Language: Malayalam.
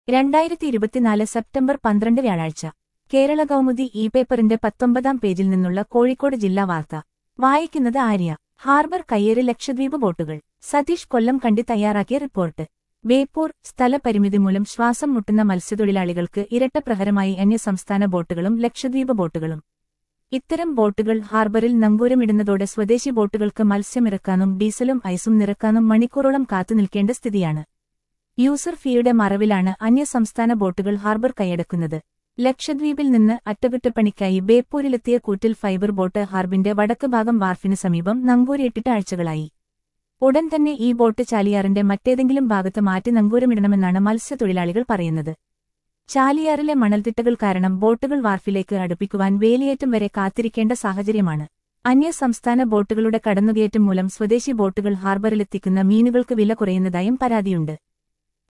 രണ്ടായിരത്തി ഇരുപത്തിനാല് സെപ്റ്റംബർ പന്ത്രണ്ട് വ്യാഴാഴ്ച കേരള കൗമുദി ഇ പേപ്പറിന്റെ പത്തൊമ്പതാം പേജിൽ നിന്നുള്ള കോഴിക്കോട് ജില്ലാ വാർത്ത വായിക്കുന്നത് ആര്യ ഹാർബർ കയ്യേറി ലക്ഷദ്വീപ് ബോട്ടുകൾ സതീഷ് കൊല്ലം കണ്ടി തയ്യാറാക്കിയ റിപ്പോർട്ട് ബേപ്പൂർ സ്ഥലപരിമിതി മൂലം ശ്വാസം മുട്ടുന്ന മത്സ്യത്തൊഴിലാളികൾക്ക് ഇരട്ട പ്രഹരമായി അന്യസംസ്ഥാന ബോട്ടുകളും ലക്ഷദ്വീപ് ബോട്ടുകളും ഇത്തരം ബോട്ടുകൾ ഹാർബറിൽ നങ്കൂരമിടുന്നതോടെ സ്വദേശി ബോട്ടുകൾക്ക് മത്സ്യമിറക്കാനും ഡീസലും ഐസും നിറക്കാനും മണിക്കൂറോളം കാത്തുനിൽക്കേണ്ട സ്ഥിതിയാണ് യൂസർ ഫീയുടെ മറവിലാണ് അന്യസംസ്ഥാന ബോട്ടുകൾ ഹാർബർ കൈയടക്കുന്നത് ലക്ഷദ്വീപിൽ നിന്ന് അറ്റകുറ്റപ്പണിക്കായി ബേപ്പൂരിലെത്തിയ കൂറ്റിൽ ഫൈബർ ബോട്ട് ഹാർബിന്റെ വടക്ക് ഭാഗം വാർഫിന് സമീപം നങ്കൂരിയിട്ടിട്ട് ആഴ്ചകളായി ഉടൻ തന്നെ ഈ ബോട്ട് ചാലിയാറിന്റെ മറ്റേതെങ്കിലും ഭാഗത്ത് മാറ്റി നങ്കൂരമിടണമെന്നാണ് മത്സ്യത്തൊഴിലാളികൾ പറയുന്നത് ചാലിയാറിലെ മണൽത്തിട്ടകൾ കാരണം ബോട്ടുകൾ വാർഫിലേക്ക് അടുപ്പിക്കുവാൻ വേലിയേറ്റം വരെ കാത്തിരിക്കേണ്ട സാഹചര്യമാണ് അന്യസംസ്ഥാന ബോട്ടുകളുടെ കടന്നുകയറ്റം മൂലം സ്വദേശി ബോട്ടുകൾ ഹാർബറിലെത്തിക്കുന്ന മീനുകൾക്ക് വില കുറയുന്നതായും പരാതിയുണ്ട്